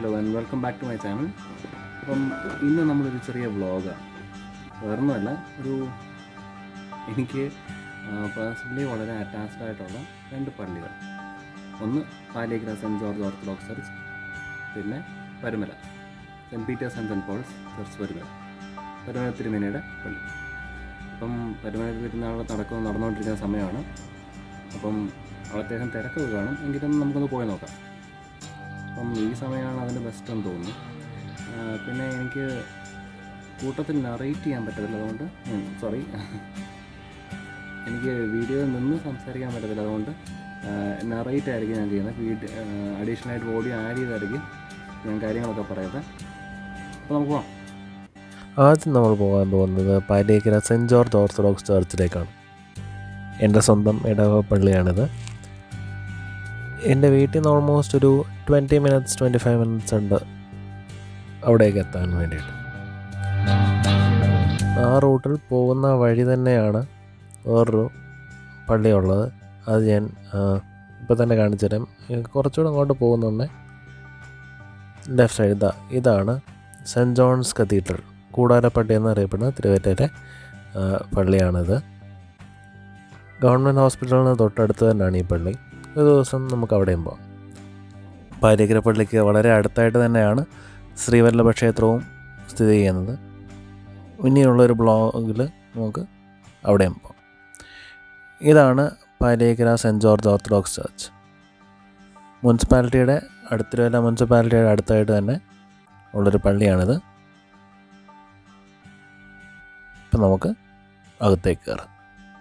and welcome back to my channel അപ്പം ഇന്ന് നമ്മളൊരു ചെറിയ വ്ളോഗാണ് വേറൊന്നുമല്ല ഒരു എനിക്ക് പേഴ്സണലി വളരെ അറ്റാച്ച്ഡ് ആയിട്ടുള്ള രണ്ട് പള്ളികൾ ഒന്ന് Paliyekkara saint George orthodox church പിന്നെ Parumala saint Peter's and saint Paul's church Parumala Parumala തിരുമേനയുടെ പള്ളി അപ്പം പരുമല പെരുന്നാൾ നടക്കുന്ന നടന്നുകൊണ്ടിരിക്കുന്ന സമയമാണ് അപ്പം അവിടെ അത്യാവശ്യം തിരക്കൊക്കെ കാണും എങ്കിലും നമുക്കൊന്ന് പോയി നോക്കാം അപ്പം ഈ സമയമാണ് അതിന് ബെസ്റ്റ് എന്ന് തോന്നുന്നു ആ, പിന്നെ എനിക്ക് കൂട്ടത്തിൽ നറേറ്റ് ചെയ്യാൻ പറ്റത്തില്ല അതുകൊണ്ട് സോറി എനിക്ക് വീഡിയോയിൽ നിന്ന് സംസാരിക്കാൻ പറ്റത്തില്ല അതുകൊണ്ട് നറേറ്റ് ആയിരിക്കും ഞാൻ ചെയ്യുന്നത് വീഡിയോ അഡീഷണൽ ആയിട്ട് ഓഡിയോ ആഡ് ചെയ്തായിരിക്കും ഞാൻ കാര്യങ്ങളൊക്കെ പറയുന്നത് അപ്പോൾ നമുക്ക് പോവാം ആദ്യം നമ്മൾ പോകാൻ പോകുന്നത് പാലിയേക്കര സെൻറ്റ് ജോർജ് ഓർത്തഡോക്സ് ചർച്ചിലേക്കാണ് എൻ്റെ സ്വന്തം ഇടവ പള്ളിയാണിത് എൻ്റെ വീട്ടിൽ നിന്ന് ഓൾമോസ്റ്റ് ഒരു twenty minutes twenty five minutes ഉണ്ട് അവിടേക്ക് എത്താൻ വേണ്ടിയിട്ട് ആ റൂട്ടിൽ പോകുന്ന വഴി തന്നെയാണ് വേറൊരു പള്ളിയുള്ളത് അത് ഞാൻ ഇപ്പോൾ തന്നെ കാണിച്ചു തരാം ഏ, കുറച്ചുകൂടെ അങ്ങോട്ട് പോകുന്നുണ്ട് ലെഫ്റ്റ് സൈഡ് ഇതാ ഇതാണ് സെൻറ്റ് ജോൺസ് കത്തീഡ്രൽ കൂടാരപ്പള്ളി എന്നറിയപ്പെടുന്ന തിരുവറ്റയിലെ ആ, പള്ളിയാണിത് ഗവൺമെൻറ് ഹോസ്പിറ്റലിന് തൊട്ടടുത്ത് തന്നെയാണ് ഈ പള്ളി ഒരു ദിവസം നമുക്ക് അവിടെയും പോകാം പാലിയക്കര പള്ളിക്ക് വളരെ അടുത്തായിട്ട് തന്നെയാണ് ശ്രീവല്ലഭ ക്ഷേത്രവും സ്ഥിതി ചെയ്യുന്നത് ഇനിയുള്ളൊരു ബ്ലോഗിൽ നമുക്ക് അവിടെയും പോകാം ഇതാണ് Paliyekkara saint George orthodox church മുനിസിപ്പാലിറ്റിയുടെ അടുത്തിരുവല്ല മുനിസിപ്പാലിറ്റിയുടെ അടുത്തായിട്ട് തന്നെ ഉള്ളൊരു പള്ളിയാണിത് ഇപ്പം നമുക്ക് അകത്തേക്ക് കയറാം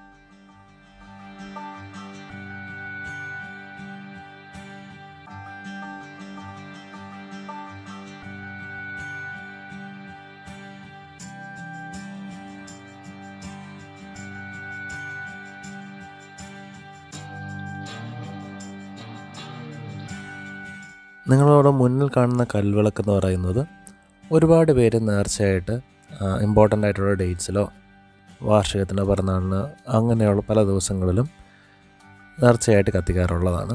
നിങ്ങളവിടെ മുന്നിൽ കാണുന്ന കൽവിളക്ക് എന്ന് പറയുന്നത് ഒരുപാട് പേര് നേർച്ചയായിട്ട് ഇമ്പോർട്ടൻ്റ് ആയിട്ടുള്ള ഡേറ്റ്സിലോ വാർഷികത്തിനോ പിറന്നാളിന് അങ്ങനെയുള്ള പല ദിവസങ്ങളിലും നേർച്ചയായിട്ട് കത്തിക്കാറുള്ളതാണ്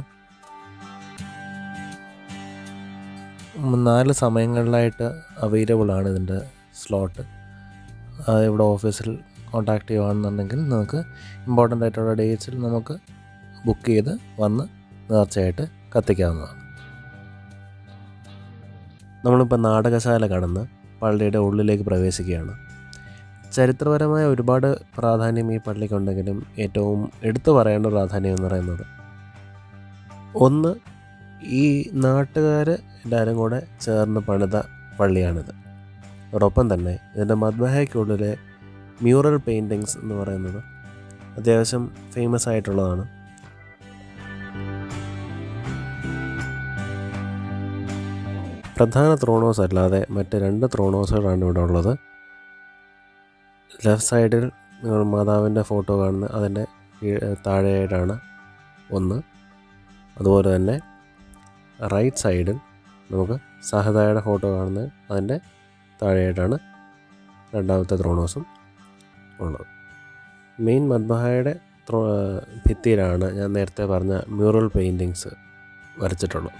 ഉം, നാല് സമയങ്ങളിലായിട്ട് അവൈലബിൾ ആണ് ഇതിൻ്റെ സ്ലോട്ട് ഇവിടെ ഓഫീസിൽ കോൺടാക്ട് ചെയ്യുകയാണെന്നുണ്ടെങ്കിൽ നമുക്ക് ഇമ്പോർട്ടൻ്റ് ആയിട്ടുള്ള ഡേറ്റ്സിൽ നമുക്ക് ബുക്ക് ചെയ്ത് വന്ന് നേർച്ചയായിട്ട് കത്തിക്കാവുന്നതാണ് നമ്മളിപ്പോൾ നാടകശാല കടന്ന് പള്ളിയുടെ ഉള്ളിലേക്ക് പ്രവേശിക്കുകയാണ് ചരിത്രപരമായ ഒരുപാട് പ്രാധാന്യം ഈ പള്ളിക്കുണ്ടെങ്കിലും ഏറ്റവും എടുത്തു പറയേണ്ട പ്രാധാന്യം എന്ന് പറയുന്നത് ഒന്ന് ഈ നാട്ടുകാർ എല്ലാവരും കൂടെ ചേർന്ന് പണിത പള്ളിയാണിത് അതോടൊപ്പം തന്നെ ഇതിൻ്റെ മദ്ബഹയ്ക്കുള്ളിലെ മ്യൂറൽ പെയിൻറ്റിങ്സ് എന്ന് പറയുന്നത് അത്യാവശ്യം ഫേമസ് ആയിട്ടുള്ളതാണ് പ്രധാന ത്രോണോസ് അല്ലാതെ മറ്റ് രണ്ട് ത്രോണോസുകളാണ് ഇവിടെ ഉള്ളത് ലെഫ്റ്റ് സൈഡിൽ നിങ്ങൾ മാതാവിൻ്റെ ഫോട്ടോ കാണുന്ന അതിൻ്റെ കീഴ് താഴെയായിട്ടാണ് ഒന്ന് അതുപോലെ തന്നെ റൈറ്റ് സൈഡിൽ നമുക്ക് സഹതായുടെ ഫോട്ടോ കാണുന്നത് അതിൻ്റെ താഴെയായിട്ടാണ് രണ്ടാമത്തെ ത്രോണോസും ഉള്ളത് മെയിൻ മദ്ബഹായുടെ ത്രോ ഭിത്തിയിലാണ് ഞാൻ നേരത്തെ പറഞ്ഞ മ്യൂറൽ പെയിൻറ്റിങ്സ് വരച്ചിട്ടുള്ളത്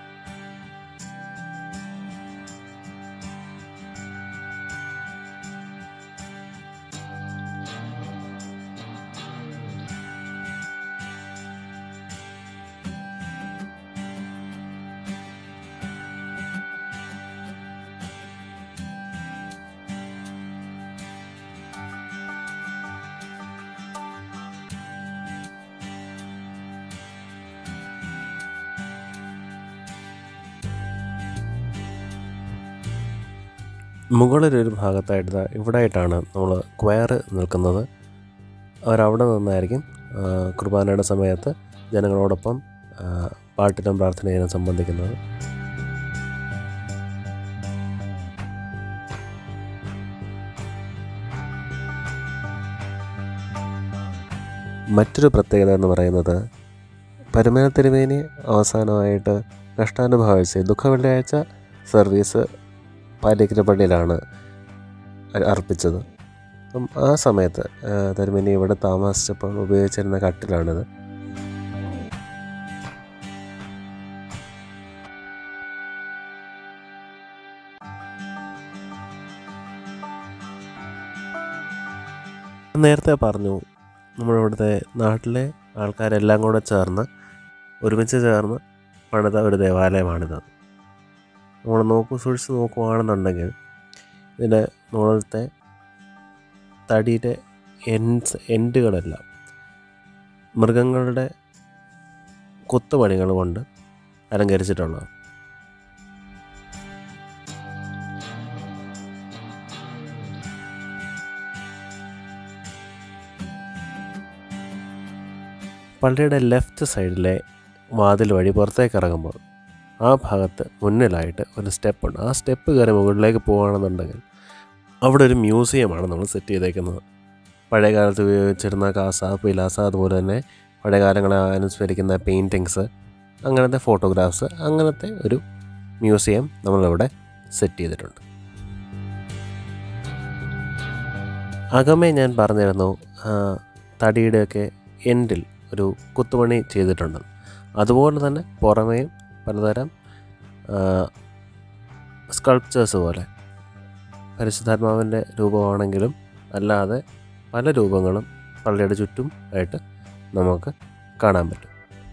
മുകളിലൊരു ഭാഗത്തായിട്ട് ദാ ഇവിടെയായിട്ടാണ് നമ്മൾ ക്വയർ നിൽക്കുന്നത് അവരവിടെ നിന്നായിരിക്കും ആ, കുർബാനയുടെ സമയത്ത് ജനങ്ങളോടൊപ്പം ആ, പാട്ടിലും പ്രാർത്ഥനയിലും സംബന്ധിക്കുന്നത് മറ്റൊരു പ്രത്യേകത എന്ന് പറയുന്നത് പരമന തിരുമേനി അവസാനമായിട്ട് കഷ്ടാനുഭവിച്ച് ദുഃഖ വെള്ളിയാഴ്ച സർവീസ് പാലിക്കര പള്ളിയിലാണ് അ- അർപ്പിച്ചത് അപ്പം ആ സമയത്ത് ആ, തിരുമേനി ഇവിടെ താമസിച്ചപ്പോൾ ഉപയോഗിച്ചിരുന്ന കട്ടിലാണിത് നേരത്തെ പറഞ്ഞു നമ്മളിവിടുത്തെ നാട്ടിലെ ആൾക്കാരെല്ലാം കൂടെ ചേർന്ന് ഒരുമിച്ച് ചേർന്ന് പണിത ഒരു ദേവാലയമാണിത് നമ്മൾ നോക്കു സൂക്ഷിച്ച് നോക്കുകയാണെന്നുണ്ടെങ്കിൽ ഇതിൻ്റെ മുകളിലത്തെ തടിയുടെ എൻസ് എൻഡുകളെല്ലാം മൃഗങ്ങളുടെ കൊത്തുപണികൾ കൊണ്ട് അലങ്കരിച്ചിട്ടുള്ളത് പള്ളിയുടെ ലെഫ്റ്റ് സൈഡിലെ വാതിൽ വഴി പുറത്തേക്ക് ഇറങ്ങുമ്പോൾ ആ ഭാഗത്ത് മുന്നിലായിട്ട് ഒരു സ്റ്റെപ്പ് ഉണ്ട് ആ സ്റ്റെപ്പ് കയറി മുകളിലേക്ക് പോവുകയാണെന്നുണ്ടെങ്കിൽ അവിടെ ഒരു മ്യൂസിയമാണ് നമ്മൾ സെറ്റ് ചെയ്തേക്കുന്നത് പഴയ കാലത്ത് ഉപയോഗിച്ചിരുന്ന കാസ പിലാസ അതുപോലെ തന്നെ പഴയ കാലങ്ങളെ അനുസ്മരിക്കുന്ന പെയിൻറ്റിങ്സ് അങ്ങനത്തെ ഫോട്ടോഗ്രാഫ്സ് അങ്ങനത്തെ ഒരു മ്യൂസിയം നമ്മളിവിടെ സെറ്റ് ചെയ്തിട്ടുണ്ട് അകമേ ഞാൻ പറഞ്ഞിരുന്നു ആ, തടിയുടെയൊക്കെ എൻഡിൽ ഒരു കുത്തുപണി ചെയ്തിട്ടുണ്ട് അതുപോലെ തന്നെ പുറമേയും പലതരം സ്കൾപ്ചേഴ്സ് പോലെ പരിശുദ്ധാത്മാവിൻ്റെ രൂപമാണെങ്കിലും അല്ലാതെ പല രൂപങ്ങളും പള്ളിയുടെ ചുറ്റും ആയിട്ട് നമുക്ക് കാണാൻ പറ്റും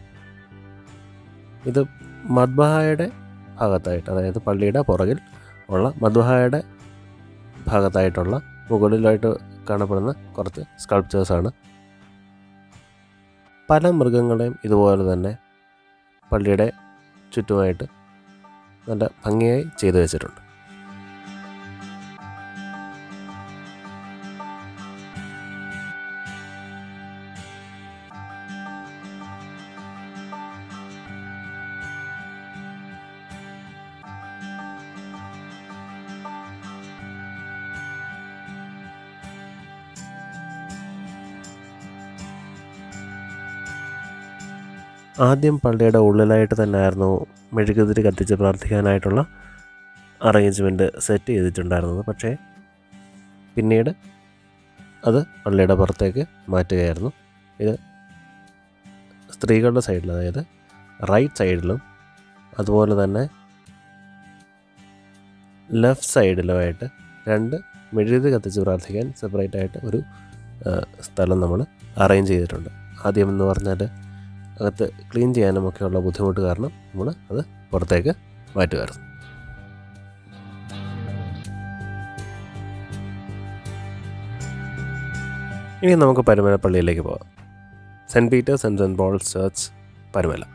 ഇത് മദ്ബഹായുടെ ഭാഗത്തായിട്ട് അതായത് പള്ളിയുടെ പുറകിൽ ഉള്ള മദ്ബഹായുടെ ഭാഗത്തായിട്ടുള്ള മുകളിലായിട്ട് കാണപ്പെടുന്ന കുറച്ച് സ്കൾപ്ചേഴ്സാണ് പല മൃഗങ്ങളെയും ഇതുപോലെ തന്നെ പള്ളിയുടെ ചുറ്റുമായിട്ട് നല്ല ഭംഗിയായി ചെയ്തു വെച്ചിട്ടുണ്ട് ആദ്യം പള്ളിയുടെ ഉള്ളിലായിട്ട് തന്നെയായിരുന്നു മെഴുകുതിരി കത്തിച്ച് പ്രാർത്ഥിക്കാനായിട്ടുള്ള അറേഞ്ച്മെൻറ്റ് സെറ്റ് ചെയ്തിട്ടുണ്ടായിരുന്നത് പക്ഷേ പിന്നീട് അത് പള്ളിയുടെ പുറത്തേക്ക് മാറ്റുകയായിരുന്നു ഇത് സ്ത്രീകളുടെ സൈഡിൽ അതായത് റൈറ്റ് സൈഡിലും അതുപോലെ തന്നെ ലെഫ്റ്റ് സൈഡിലുമായിട്ട് രണ്ട് മെഴുകുതിരി കത്തിച്ച് പ്രാർത്ഥിക്കാൻ സെപ്പറേറ്റ് ആയിട്ട് ഒരു ആ, സ്ഥലം നമ്മൾ അറേഞ്ച് ചെയ്തിട്ടുണ്ട് ആദ്യം എന്ന് പറഞ്ഞാൽ അകത്ത് ക്ലീൻ ചെയ്യാനും ഒക്കെയുള്ള ബുദ്ധിമുട്ട് കാരണം നമ്മൾ അത് പുറത്തേക്ക് മാറ്റുമായിരുന്നു ഇനി നമുക്ക് പരുമല പള്ളിയിലേക്ക് പോകാം saint Peter's and saint Paul's church Parumala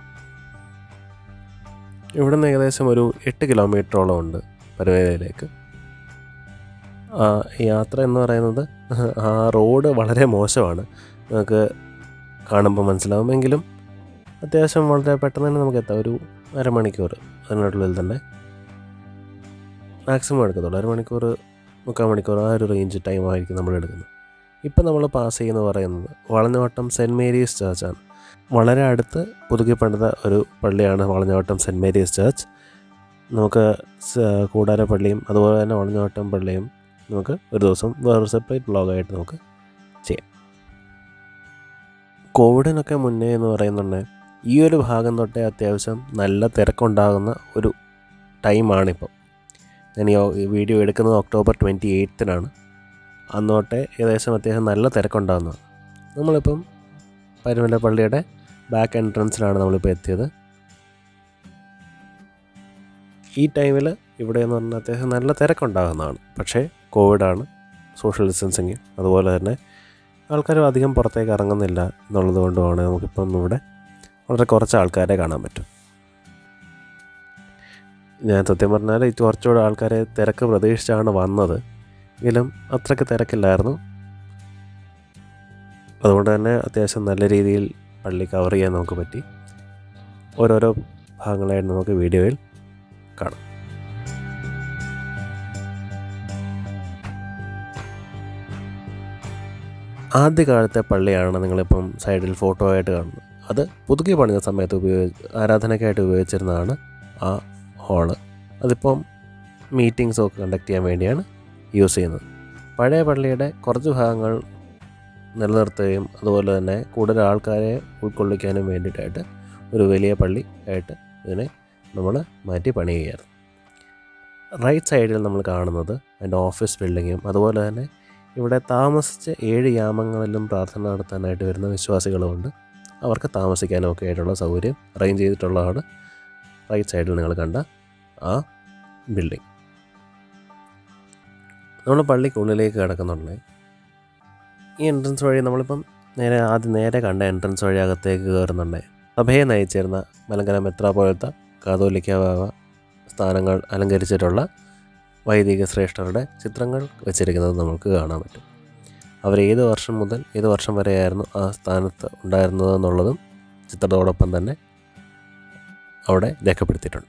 ഇവിടുന്ന് ഏകദേശം ഒരു എട്ട് കിലോമീറ്ററോളം ഉണ്ട് പരുമലയിലേക്ക് ആ യാത്ര എന്ന് പറയുന്നത് ആ റോഡ് വളരെ മോശമാണ് നമുക്ക് കാണുമ്പോൾ മനസ്സിലാവുമെങ്കിലും അത്യാവശ്യം വളരെ പെട്ടെന്ന് തന്നെ നമുക്ക് എത്താം ഒരു അരമണിക്കൂർ അതിനുള്ളിൽ തന്നെ മാക്സിമം എടുക്കത്തുള്ളൂ അരമണിക്കൂർ മുക്കാൽ മണിക്കൂർ ആ ഒരു റേഞ്ച് ടൈം ആയിരിക്കും നമ്മൾ എടുക്കുന്നത് ഇപ്പം നമ്മൾ പാസ് ചെയ്യുന്ന പറയുന്നത് വളഞ്ഞവട്ടം സെൻറ്റ് മേരീസ് ചർച്ചാണ് വളരെ അടുത്ത് പുതുക്കി പണിത ഒരു പള്ളിയാണ് വളഞ്ഞവട്ടം സെൻറ്റ് മേരീസ് ചർച്ച് നമുക്ക് സ- കൂടാരപ്പള്ളിയും അതുപോലെ തന്നെ വളഞ്ഞവട്ടം പള്ളിയും നമുക്ക് ഒരു ദിവസം വേറൊരു സെപ്പറേറ്റ് ബ്ലോഗായിട്ട് നമുക്ക് ചെയ്യാം കോവിഡിനൊക്കെ മുന്നേ എന്ന് പറയുന്നുണ്ട് ഈ ഒരു ഭാഗം തൊട്ടേ അത്യാവശ്യം നല്ല തിരക്കുണ്ടാകുന്ന ഒരു ടൈമാണിപ്പം ഞാൻ ഈ ഈ വീഡിയോ എടുക്കുന്നത് ഒക്ടോബർ ട്വൻറ്റി എയ്ത്തിനാണ് അന്ന് തൊട്ടേ ഏകദേശം അത്യാവശ്യം നല്ല തിരക്കുണ്ടാകുന്നതാണ് നമ്മളിപ്പം പരുമല പള്ളിയുടെ ബാക്ക് എൻട്രൻസിലാണ് നമ്മളിപ്പോൾ എത്തിയത് ഈ ടൈമിൽ ഇവിടെ എന്ന് പറഞ്ഞാൽ അത്യാവശ്യം നല്ല തിരക്കുണ്ടാകുന്നതാണ് പക്ഷേ കോവിഡാണ് സോഷ്യൽ ഡിസ്റ്റൻസിങ് അതുപോലെ തന്നെ ആൾക്കാരും അധികം പുറത്തേക്ക് ഇറങ്ങുന്നില്ല എന്നുള്ളത് കൊണ്ടുമാണ് നമുക്കിപ്പം ഇവിടെ വളരെ കുറച്ച് ആൾക്കാരെ കാണാൻ പറ്റും ഞാൻ സത്യം പറഞ്ഞാൽ ഇത് കുറച്ചുകൂടെ ആൾക്കാരെ തിരക്ക് പ്രതീക്ഷിച്ചാണ് വന്നത് എങ്കിലും അത്രയ്ക്ക് തിരക്കില്ലായിരുന്നു അതുകൊണ്ട് തന്നെ അത്യാവശ്യം നല്ല രീതിയിൽ പള്ളി കവർ ചെയ്യാൻ നമുക്ക് പറ്റി ഓരോരോ ഭാഗങ്ങളായിട്ട് നമുക്ക് വീഡിയോയിൽ കാണാം ആദ്യകാലത്തെ പള്ളിയാണ് നിങ്ങളിപ്പം സൈഡിൽ ഫോട്ടോ ആയിട്ട് കാണുന്നത് അത് പുതുക്കി പണിത സമയത്ത് ഉപയോഗി ആരാധനയ്ക്കായിട്ട് ഉപയോഗിച്ചിരുന്നതാണ് ആ ഹാള് അതിപ്പം മീറ്റിങ്സ് ഒക്കെ കണ്ടക്ട് ചെയ്യാൻ വേണ്ടിയാണ് യൂസ് ചെയ്യുന്നത് പഴയ പള്ളിയുടെ കുറച്ച് ഭാഗങ്ങൾ നിലനിർത്തുകയും അതുപോലെ തന്നെ കൂടുതൽ ആൾക്കാരെ ഉൾക്കൊള്ളിക്കാനും വേണ്ടിയിട്ടായിട്ട് ഒരു വലിയ പള്ളി ആയിട്ട് ഇതിനെ നമ്മൾ മാറ്റി പണിയുകയായിരുന്നു റൈറ്റ് സൈഡിൽ നമ്മൾ കാണുന്നത് അതിൻ്റെ ഓഫീസ് ബിൽഡിങ്ങും അതുപോലെ തന്നെ ഇവിടെ താമസിച്ച് ഏഴ് യാമങ്ങളിലും പ്രാർത്ഥന നടത്താനായിട്ട് വരുന്ന വിശ്വാസികളുമുണ്ട് അവർക്ക് താമസിക്കാനും ഒക്കെ ആയിട്ടുള്ള സൗകര്യം അറേഞ്ച് ചെയ്തിട്ടുള്ളതാണ് റൈറ്റ് സൈഡിൽ നിങ്ങൾ കണ്ട ആ ബിൽഡിംഗ് നമ്മൾ പള്ളിക്കുള്ളിലേക്ക് കിടക്കുന്നുണ്ടേ ഈ എൻട്രൻസ് വഴി നമ്മളിപ്പം നേരെ ആദ്യം നേരെ കണ്ട എൻട്രൻസ് വഴി അകത്തേക്ക് കയറുന്നുണ്ടേ സഭയെ നയിച്ചിരുന്ന മലങ്കര മെത്ര പോലത്തെ കാതോലിക്ക ബാവ സ്ഥാനങ്ങൾ അലങ്കരിച്ചിട്ടുള്ള വൈദിക ശ്രേഷ്ഠരുടെ ചിത്രങ്ങൾ വെച്ചിരിക്കുന്നത് നമുക്ക് കാണാൻ പറ്റും അവർ ഏത് വർഷം മുതൽ ഏത് വർഷം വരെയായിരുന്നു ആ സ്ഥാനത്ത് ഉണ്ടായിരുന്നതെന്നുള്ളതും ചിത്രത്തോടൊപ്പം തന്നെ അവിടെ രേഖപ്പെടുത്തിയിട്ടുണ്ട്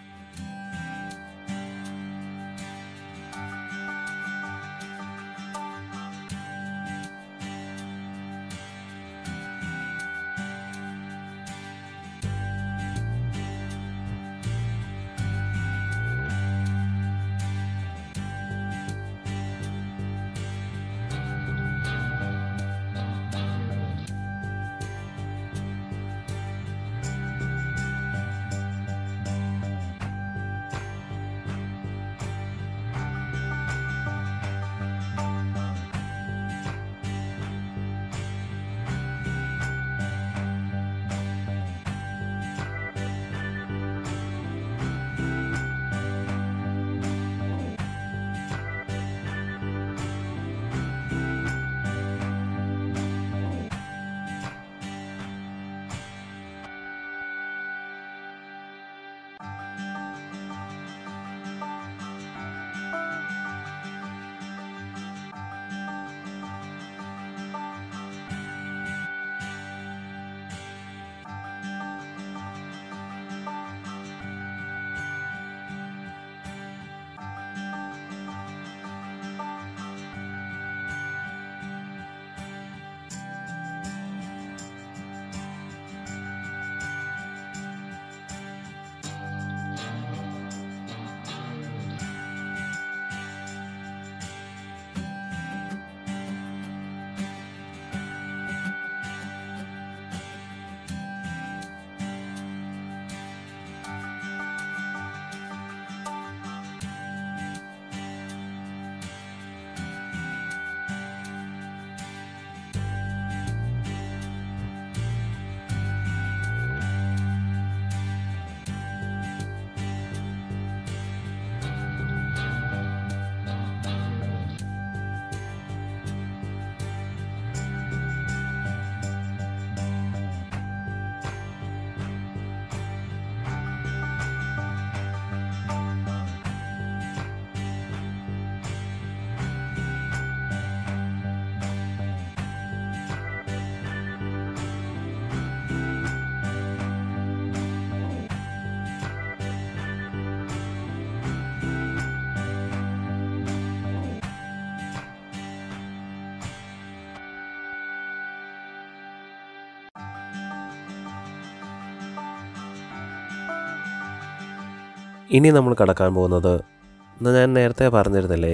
ഇനി നമ്മൾ കടക്കാൻ പോകുന്നത് ഇന്ന് ഞാൻ നേരത്തെ പറഞ്ഞിരുന്നില്ലേ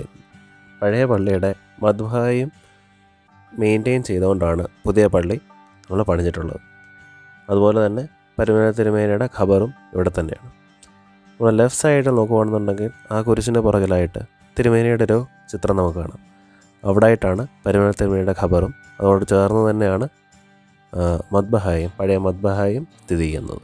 പഴയ പള്ളിയുടെ മധുഹായും മെയിൻറ്റെയിൻ ചെയ്തുകൊണ്ടാണ് പുതിയ പള്ളി നമ്മൾ പണിഞ്ഞിട്ടുള്ളത് അതുപോലെ തന്നെ പരുമന തിരുമേനയുടെ ഖബറും ഇവിടെ തന്നെയാണ് നമ്മൾ ലെഫ്റ്റ് സൈഡിൽ നോക്കുകയാണെന്നുണ്ടെങ്കിൽ ആ കുരിശിൻ്റെ പുറകിലായിട്ട് തിരുമേനയുടെ ഒരു ചിത്രം നമുക്ക് കാണാം അവിടായിട്ടാണ് പരുമന തിരുമേനയുടെ ഖബറും അതോട് ചേർന്ന് തന്നെയാണ് ആ, മദ്ബഹായും പഴയ മദ്ബഹായും സ്ഥിതി ചെയ്യുന്നത്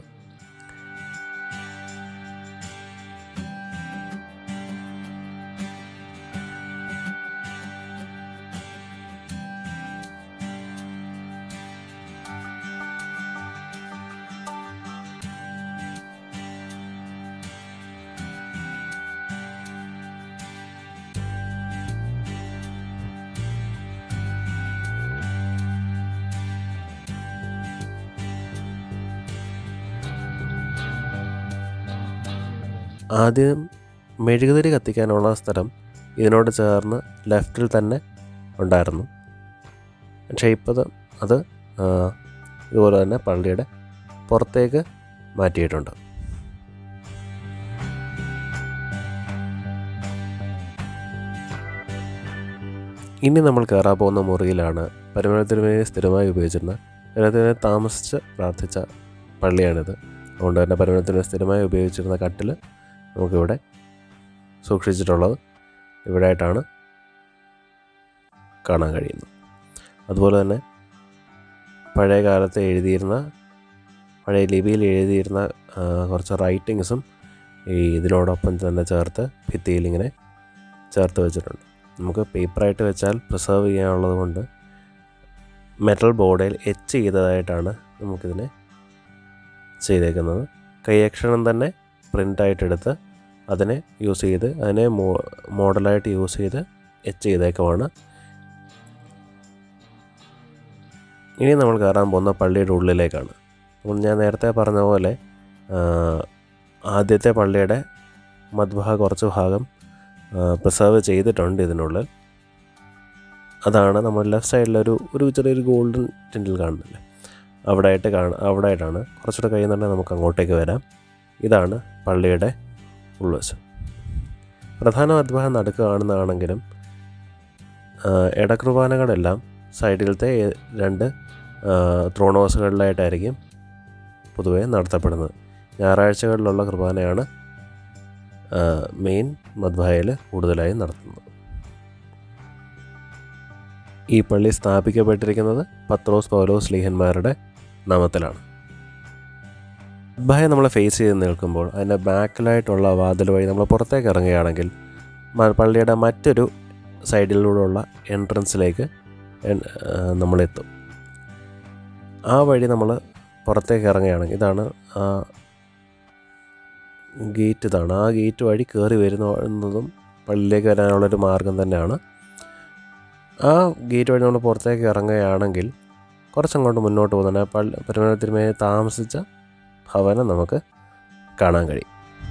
ആദ്യം മെഴുകുതിരി കത്തിക്കാനുള്ള സ്ഥലം ഇതിനോട് ചേർന്ന് ലെഫ്റ്റിൽ തന്നെ ഉണ്ടായിരുന്നു പക്ഷേ ഇപ്പോൾ അത് അത് ആ, ഇതുപോലെ തന്നെ പള്ളിയുടെ പുറത്തേക്ക് മാറ്റിയിട്ടുണ്ട് ഇനി നമ്മൾ കയറാൻ പോകുന്ന മുറിയിലാണ് പരിമളത്തിനുമേൽ സ്ഥിരമായി ഉപയോഗിച്ചിരുന്ന പരിമളത്തിനെ താമസിച്ച് പ്രാർത്ഥിച്ച പള്ളിയാണിത് അതുകൊണ്ട് തന്നെ പരിമളത്തിന് സ്ഥിരമായി ഉപയോഗിച്ചിരുന്ന കട്ടിൽ നമുക്കിവിടെ സൂക്ഷിച്ചിട്ടുള്ളത് ഇവിടെ ആയിട്ടാണ് കാണാൻ കഴിയുന്നു അതുപോലെ തന്നെ പഴയ കാലത്ത് എഴുതിയിരുന്ന പഴയ ലിപിയിൽ എഴുതിയിരുന്ന ആ, കുറച്ച് റൈറ്റിങ്സും ഈ ഇതിനോടൊപ്പം തന്നെ ചേർത്ത് ഭിത്തിയിൽ ഇങ്ങനെ ചേർത്ത് വെച്ചിട്ടുണ്ട് നമുക്ക് പേപ്പറായിട്ട് വെച്ചാൽ പ്രിസർവ് ചെയ്യാനുള്ളത് കൊണ്ട് മെറ്റൽ ബോർഡിൽ എച്ച് ചെയ്തതായിട്ടാണ് നമുക്കിതിനെ ചെയ്തേക്കുന്നത് കൈയക്ഷരം തന്നെ പ്രിൻ്റായിട്ടെടുത്ത് അതിനെ യൂസ് ചെയ്ത് അതിനെ മോ മോഡലായിട്ട് യൂസ് ചെയ്ത് എച്ച് ചെയ്തേക്കുവാണ് ഇനി നമ്മൾ കയറാൻ പോകുന്ന പള്ളിയുടെ ഉള്ളിലേക്കാണ് അപ്പോൾ ഞാൻ നേരത്തെ പറഞ്ഞ പോലെ ആ, ആദ്യത്തെ പള്ളിയുടെ മധ്ഭാഗം കുറച്ച് ഭാഗം പ്രിസർവ് ചെയ്തിട്ടുണ്ട് ഇതിനുള്ളിൽ അതാണ് നമ്മൾ ലെഫ്റ്റ് സൈഡിലൊരു ഒരു ചെറിയൊരു ഗോൾഡൻ ടിൻറ്റിൽ കാണുന്നില്ലേ അവിടെ ആയിട്ട് കാണ അവിടെ ആയിട്ടാണ് കുറച്ചുകൂടെ കഴിയുന്നുണ്ടെങ്കിൽ നമുക്ക് അങ്ങോട്ടേക്ക് വരാം ഇതാണ് പള്ളിയുടെ ഉൾവശം പ്രധാന മധ്ഭാഗം നടുക്ക് കാണുന്നതാണെങ്കിലും ആ, ഇടകുർബാനകളെല്ലാം സൈഡിലത്തെ ഏ- രണ്ട് ത്രോൺ ഹൗസുകളിലായിട്ടായിരിക്കും പൊതുവേ നടത്തപ്പെടുന്നത് ഞായറാഴ്ചകളിലുള്ള കുർബാനയാണ് മെയിൻ മദ്ഭായയിൽ കൂടുതലായും നടത്തുന്നത് ഈ പള്ളി സ്ഥാപിക്കപ്പെട്ടിരിക്കുന്നത് പത്രോസ് പൗലോസ് ലീഹന്മാരുടെ നാമത്തിലാണ് മദ്ഭായ നമ്മൾ ഫേസ് ചെയ്ത് നിൽക്കുമ്പോൾ അതിൻ്റെ ബാക്കിലായിട്ടുള്ള വാതിൽ വഴി നമ്മൾ പുറത്തേക്ക് ഇറങ്ങുകയാണെങ്കിൽ മ- പള്ളിയുടെ മറ്റൊരു സൈഡിലൂടെയുള്ള എൻട്രൻസിലേക്ക് എൻ- ആ, നമ്മളെത്തും ആ വഴി നമ്മൾ പുറത്തേക്ക് ഇറങ്ങുകയാണെങ്കിൽ ഇതാണ് ആ ഗേറ്റ് ഇതാണ് ആ ഗേറ്റ് വഴി കയറി വരുന്നതും പള്ളിയിലേക്ക് വരാനുള്ളൊരു മാർഗം തന്നെയാണ് ആ ഗേറ്റ് വഴി നമ്മൾ പുറത്തേക്ക് ഇറങ്ങുകയാണെങ്കിൽ കുറച്ചങ്ങോട്ട് മുന്നോട്ട് പോകുന്നുണ്ട് പള്ളി പെരുമാനത്തിരുമേനി താമസിച്ച ഭവനം നമുക്ക് കാണാൻ കഴിയും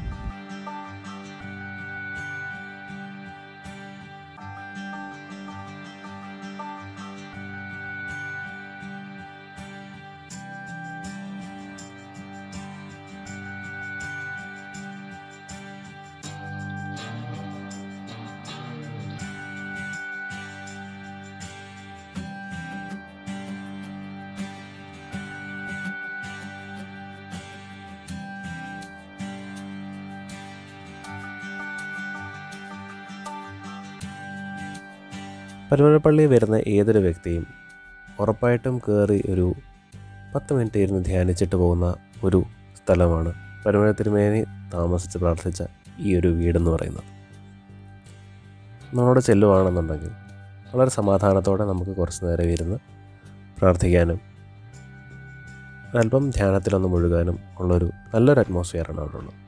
പരുമലപ്പള്ളി വരുന്ന ഏതൊരു വ്യക്തിയും ഉറപ്പായിട്ടും കയറി ഒരു പത്ത് മിനിറ്റ് ഇരുന്ന് ധ്യാനിച്ചിട്ട് പോകുന്ന ഒരു സ്ഥലമാണ് പരുമല തിരുമേനി താമസിച്ച് പ്രാർത്ഥിച്ച ഈ ഒരു വീടെന്ന് പറയുന്നത് നമ്മളോട് ചെല്ലുവാണെന്നുണ്ടെങ്കിൽ വളരെ സമാധാനത്തോടെ നമുക്ക് കുറച്ച് നേരം ഇരുന്ന് പ്രാർത്ഥിക്കാനും അല്പം ധ്യാനത്തിലൊന്ന് മുഴുകാനും ഉള്ളൊരു നല്ലൊരു അറ്റ്മോസ്ഫിയറാണ് അവിടെ ഉള്ളത്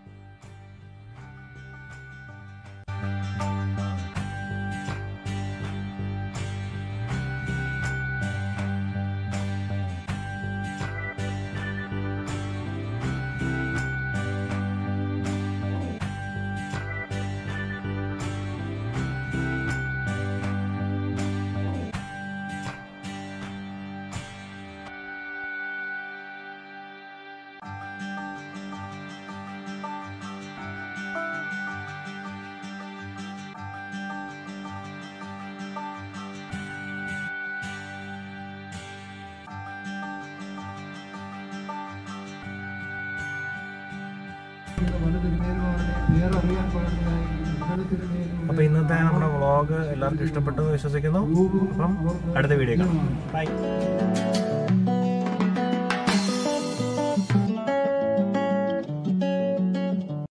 അപ്പോൾ ഇന്നത്തെ നമ്മുടെ വ്ളോഗ് എല്ലാവർക്കും ഇഷ്ടപ്പെട്ടു എന്ന് വിശ്വസിക്കുന്നു അപ്പം അടുത്ത വീഡിയോ കാണാം ബൈ